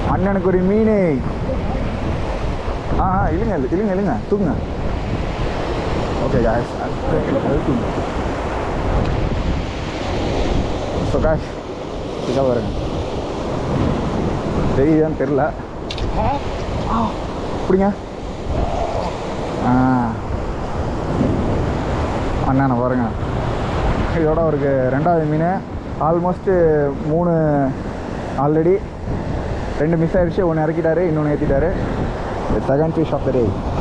அண்ணனுக்கு ஒரு மீன் ஆ ஆ இல்லைங்க இல்லைங்க இல்லைங்க தூக்குங்க ஓகே காய்ஸ் ஸோ காய்ஸ் இதாக வருங்க தெரியுதான்னு தெரில அப்படிங்க ஆ அண்ணா பாருங்க இதோட அவருக்கு ரெண்டாவது மீன் ஆல்மோஸ்ட்டு மூணு ஆல்ரெடி ரெண்டு மிஸ் ஆயிடுச்சு ஒன்று இறக்கிட்டாரு இன்னொன்று ஏற்றிட்டாரு second fish of the day